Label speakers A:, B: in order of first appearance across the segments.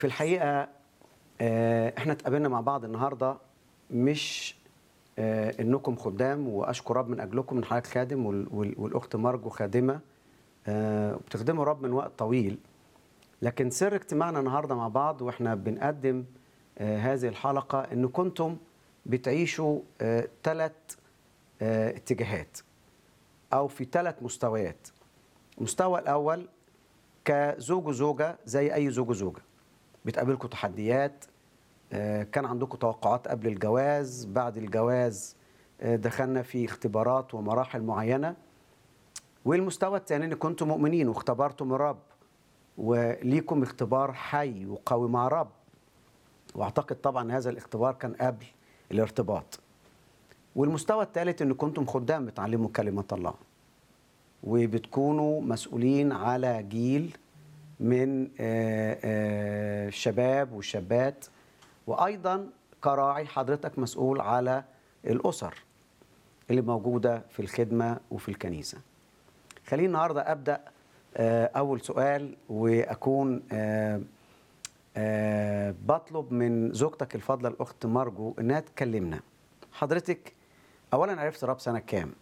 A: في الحقيقه آه، احنا اتقابلنا مع بعض النهارده مش آه، انكم خدام واشكر رب من اجلكم من حضرتك خادم وال- وال- والاخت مرجو خادمه آه، وبتخدموا رب من وقت طويل لكن سر اجتماعنا النهارده مع بعض واحنا بنقدم آه، هذه الحلقه ان كنتم بتعيشوا ثلاث اتجاهات او في ثلاث مستويات المستوى الاول كزوج وزوجه زي اي زوج وزوجه بتقابلكم تحديات آه، كان عندكم توقعات قبل الجواز بعد الجواز آه، دخلنا في اختبارات ومراحل معينه والمستوى الثاني ان كنتم مؤمنين واختبرتم الرب وليكم اختبار حي وقوي مع الرب واعتقد طبعا هذا الاختبار كان قبل الارتباط والمستوى الثالث ان كنتم خدام بتعلموا كلمه الله وبتكونوا مسؤولين على جيل من آه، آه، الشباب والشابات وايضا كراعي حضرتك مسؤول على الاسر اللي موجوده في الخدمه وفي الكنيسه. خليني النهارده ابدا آه، اول سؤال واكون آه، آه، بطلب من زوجتك الفاضله الاخت مرجو انها تكلمنا. حضرتك اولا عرفت رب سنه كام؟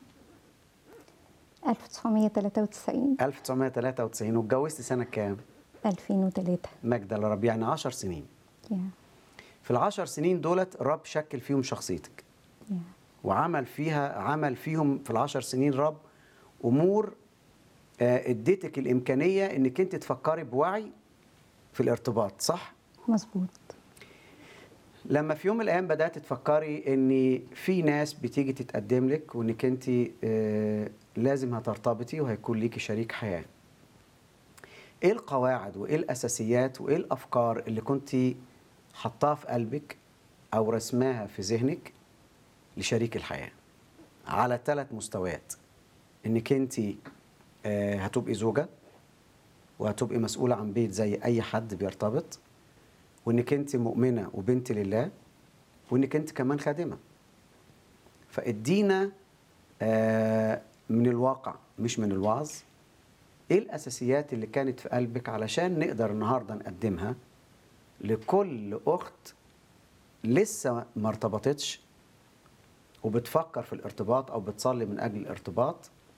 B: 1993
A: 1993 واتجوزت سنه كام؟
B: 2003
A: مجد لرب يعني 10 سنين.
B: يا
A: في العشر سنين دولت الرب شكل فيهم شخصيتك
B: يا
A: وعمل فيها عمل فيهم في العشر سنين رب امور آه، اديتك الامكانيه انك انت تفكري بوعي في الارتباط صح
B: مظبوط
A: لما في يوم من الايام بدات تفكري ان في ناس بتيجي تتقدم لك وانك انت آه، لازم هترتبطي وهيكون ليكي شريك حياه ايه القواعد وايه الاساسيات وايه الافكار اللي كنت حطاها في قلبك او رسماها في ذهنك لشريك الحياه على ثلاث مستويات انك انت آه، هتبقي زوجه وهتبقي مسؤوله عن بيت زي اي حد بيرتبط وانك انت مؤمنه وبنت لله وانك انت كمان خادمه فادينا آه، من الواقع مش من الوعظ ايه الاساسيات اللي كانت في قلبك علشان نقدر النهارده نقدمها لكل اخت لسه ما ارتبطتش وبتفكر في الارتباط او بتصلي من اجل الارتباط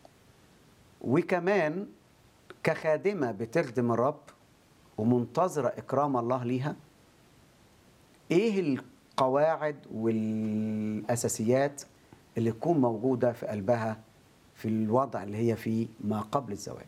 A: وكمان كخادمه بتخدم الرب ومنتظره اكرام الله ليها ايه القواعد والاساسيات اللي تكون موجوده في قلبها في الوضع اللي هي فيه ما قبل الزواج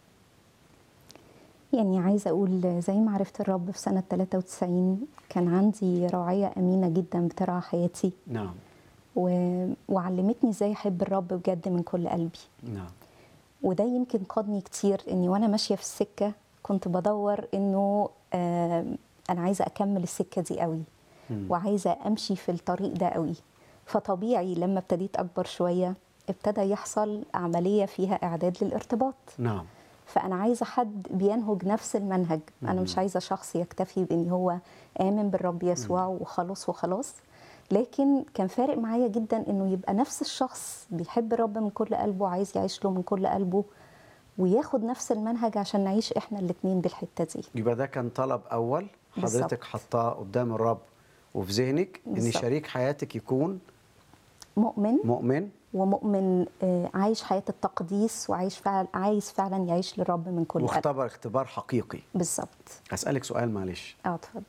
B: يعني عايزه اقول زي ما عرفت الرب في سنه 93 كان عندي راعيه امينه جدا بترعى حياتي
A: نعم
B: و... وعلمتني ازاي احب الرب بجد من كل قلبي
A: نعم
B: وده يمكن قادني كتير اني وانا ماشيه في السكه كنت بدور انه آه انا عايزه اكمل السكه دي قوي
A: مم.
B: وعايزه امشي في الطريق ده قوي فطبيعي لما ابتديت اكبر شويه ابتدى يحصل عمليه فيها اعداد للارتباط
A: نعم
B: فانا عايزه حد بينهج نفس المنهج انا مش عايزه شخص يكتفي بان هو امن بالرب يسوع وخلاص وخلاص لكن كان فارق معايا جدا انه يبقى نفس الشخص بيحب الرب من كل قلبه عايز يعيش له من كل قلبه وياخد نفس المنهج عشان نعيش احنا الاثنين بالحته دي
A: يبقى ده كان طلب اول حضرتك
B: بالظبط.
A: حطاه قدام الرب وفي ذهنك ان
B: بالظبط.
A: شريك حياتك يكون
B: مؤمن
A: مؤمن
B: ومؤمن آه، عايش حياه التقديس وعايش فعلا عايز فعلا يعيش للرب من كل قلب
A: واختبر اختبار حقيقي
B: بالظبط
A: اسالك سؤال معلش
B: اه اتفضل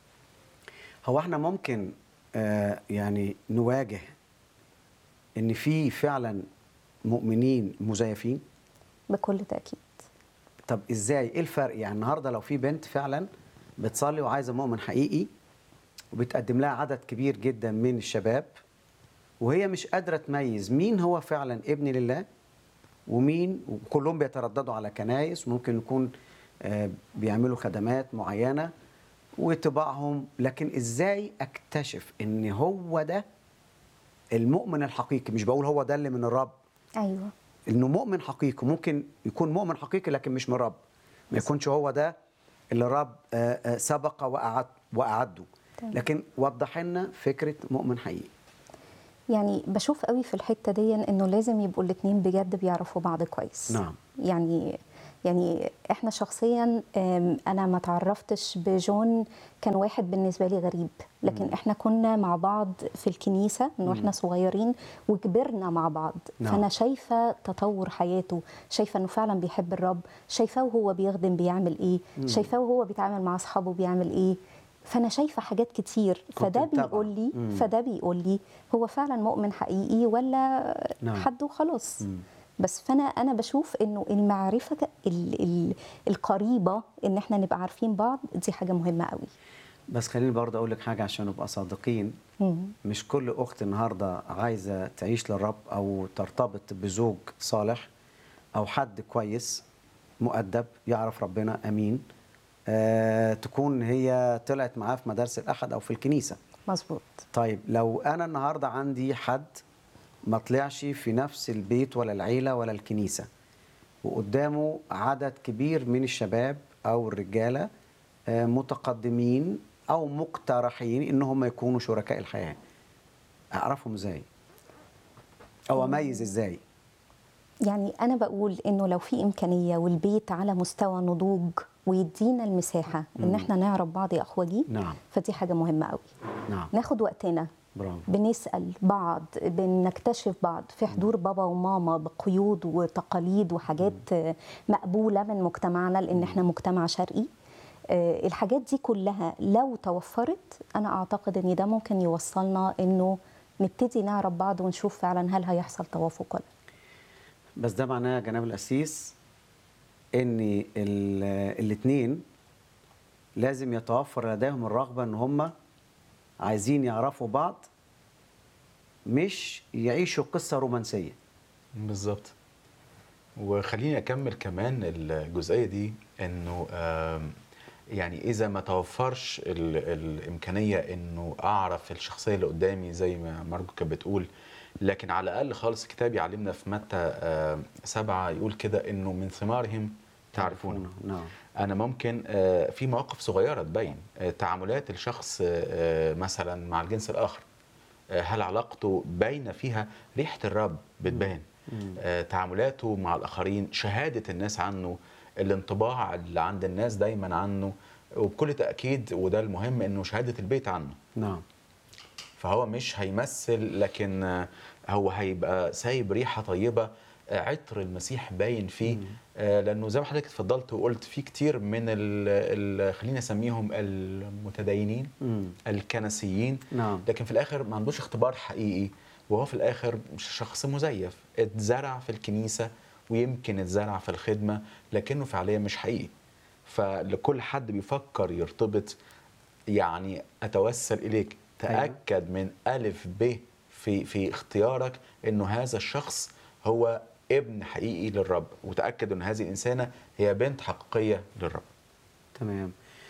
A: هو احنا ممكن آه يعني نواجه ان في فعلا مؤمنين مزيفين
B: بكل تاكيد
A: طب ازاي ايه الفرق يعني النهارده لو في بنت فعلا بتصلي وعايزه مؤمن حقيقي وبتقدم لها عدد كبير جدا من الشباب وهي مش قادره تميز مين هو فعلا ابن لله ومين وكلهم بيترددوا على كنايس ممكن يكون آه، بيعملوا خدمات معينه وطباعهم لكن ازاي اكتشف ان هو ده المؤمن الحقيقي مش بقول هو ده اللي من الرب
B: ايوه
A: انه مؤمن حقيقي ممكن يكون مؤمن حقيقي لكن مش من رب ما يكونش هو ده اللي الرب آه، آه، سبق وأعد واعده
B: تمام.
A: لكن وضح لنا فكره مؤمن حقيقي
B: يعني بشوف قوي في الحته دي انه لازم يبقوا الاثنين بجد بيعرفوا بعض كويس
A: نعم.
B: يعني يعني احنا شخصيا آم، انا ما تعرفتش بجون كان واحد بالنسبه لي غريب لكن احنا كنا مع بعض في الكنيسه من واحنا صغيرين وكبرنا مع بعض
A: نعم.
B: فانا شايفه تطور حياته شايفه انه فعلا بيحب الرب شايفاه وهو بيخدم بيعمل ايه شايفاه وهو بيتعامل مع اصحابه بيعمل ايه فانا شايفه حاجات كتير
A: كنت
B: فده
A: متابعة.
B: بيقول لي
A: مم.
B: فده بيقول لي هو فعلا مؤمن حقيقي ولا
A: نعم.
B: حد وخلاص
A: مم.
B: بس فانا انا بشوف انه المعرفه ال ال القريبه ان احنا نبقى عارفين بعض دي حاجه مهمه قوي
A: بس خليني برضه اقول لك حاجه عشان نبقى صادقين
B: مم.
A: مش كل اخت النهارده عايزه تعيش للرب او ترتبط بزوج صالح او حد كويس مؤدب يعرف ربنا امين آه تكون هي طلعت معاه في مدارس الاحد او في الكنيسه
B: مظبوط
A: طيب لو انا النهارده عندي حد ما طلعش في نفس البيت ولا العيله ولا الكنيسه وقدامه عدد كبير من الشباب او الرجاله آه، متقدمين او مقترحين ان هم يكونوا شركاء الحياه اعرفهم ازاي او اميز ازاي
B: يعني انا بقول انه لو في امكانيه والبيت على مستوى نضوج ويدينا المساحه ان
A: مم.
B: احنا نعرف بعض يا اخوجي
A: نعم
B: فدي حاجه مهمه قوي
A: نعم
B: ناخد وقتنا
A: برافو
B: بنسال بعض بنكتشف بعض في حضور بابا وماما بقيود وتقاليد وحاجات آه، مقبوله من مجتمعنا لان احنا مجتمع شرقي آه، الحاجات دي كلها لو توفرت انا اعتقد ان ده ممكن يوصلنا انه نبتدي نعرف بعض ونشوف فعلا هل هيحصل توافق ولا لا.
A: بس ده معناه يا جناب القسيس ان الاثنين لازم يتوفر لديهم الرغبه ان هم عايزين يعرفوا بعض مش يعيشوا قصه رومانسيه
C: بالظبط وخليني اكمل كمان الجزئيه دي انه آم، يعني اذا ما توفرش ال- الامكانيه انه اعرف الشخصيه اللي قدامي زي ما مارجو كانت بتقول لكن على الاقل خالص الكتاب يعلمنا في متى آم، سبعة يقول كده انه من ثمارهم تعرفون
A: نعم
C: انا ممكن آه، في مواقف صغيره تبين آه، تعاملات الشخص آه، آه، مثلا مع الجنس الاخر آه، هل علاقته باينه فيها ريحه الرب بتبان آه، تعاملاته مع الاخرين شهاده الناس عنه الانطباع اللي عند الناس دايما عنه وبكل تاكيد وده المهم انه شهاده البيت عنه
A: نعم
C: فهو مش هيمثل لكن آه، هو هيبقى سايب ريحه طيبه آه، عطر المسيح باين فيه آه، لانه زي ما حضرتك اتفضلت وقلت في كتير من ال ال خلينا نسميهم المتدينين
A: مم.
C: الكنسيين
A: نعم
C: لكن في الاخر ما عندوش اختبار حقيقي وهو في الاخر مش شخص مزيف اتزرع في الكنيسه ويمكن اتزرع في الخدمه لكنه فعليا مش حقيقي فلكل حد بيفكر يرتبط يعني اتوسل اليك
A: أيوة.
C: تاكد من الف ب في في اختيارك انه هذا الشخص هو ابن حقيقي للرب وتاكد ان هذه الانسانه هي بنت حقيقيه للرب
A: تمام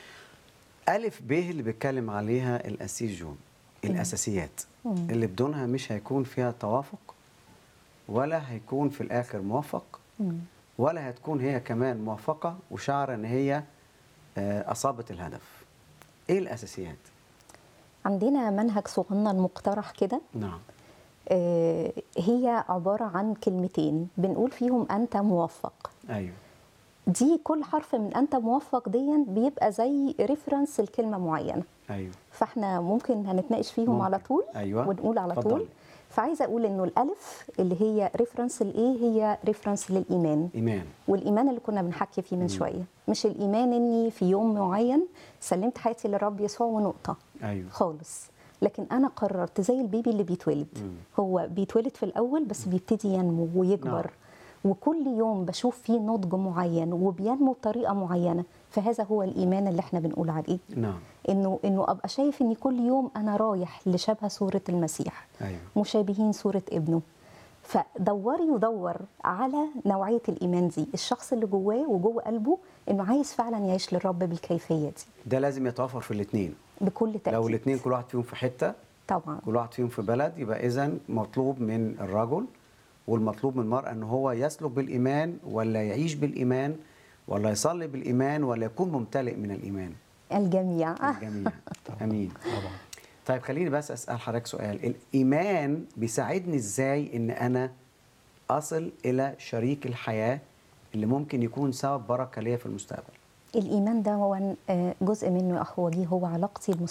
A: ألف ب اللي بيتكلم عليها القسيس جون الأساسيات
B: مم.
A: اللي بدونها مش هيكون فيها توافق ولا هيكون في الآخر موفق
B: مم.
A: ولا هتكون هي كمان موفقة وشعر إن هي آه، أصابت الهدف إيه الأساسيات؟
B: عندنا منهج صغنن مقترح كده
A: نعم
B: آه، هي عباره عن كلمتين بنقول فيهم انت موفق
A: أيوه
B: دي كل حرف من انت موفق دي بيبقى زي ريفرنس لكلمه معينه
A: أيوه
B: فاحنا ممكن هنتناقش فيهم
A: ممكن.
B: على طول
A: أيوة.
B: ونقول على
A: اتفضلي.
B: طول فعايزه اقول انه الالف اللي هي ريفرنس لايه هي ريفرنس للايمان
A: إيمان
B: والايمان اللي كنا بنحكي فيه من شويه مش الايمان اني في يوم معين سلمت حياتي للرب يسوع ونقطه
A: أيوه
B: خالص لكن انا قررت زي البيبي اللي بيتولد
A: مم.
B: هو بيتولد في الاول بس بيبتدي ينمو ويكبر
A: نعم.
B: وكل يوم بشوف فيه نضج معين وبينمو بطريقه معينه فهذا هو الايمان اللي احنا بنقول عليه
A: نعم
B: انه انه ابقى شايف ان كل يوم انا رايح لشبه صوره المسيح
A: أيوه
B: مشابهين صوره ابنه فدوري ودور على نوعيه الايمان دي الشخص اللي جواه وجوه قلبه انه عايز فعلا يعيش للرب بالكيفيه دي
A: ده لازم يتوافر في الاثنين
B: بكل تاكيد
A: لو الاثنين كل واحد فيهم في حتة
B: طبعا
A: كل واحد فيهم في بلد يبقى اذا مطلوب من الرجل والمطلوب من المرأة ان هو يسلك بالإيمان ولا يعيش بالإيمان ولا يصلي بالإيمان ولا يكون ممتلئ من الإيمان
B: الجميع
A: الجميع امين
C: طبعا
A: طيب خليني بس اسال حضرتك سؤال الايمان بيساعدني ازاي ان انا اصل الى شريك الحياه اللي ممكن يكون سبب بركه ليا في المستقبل
B: الايمان ده هو آه، جزء منه يا اخ وجيه هو علاقتي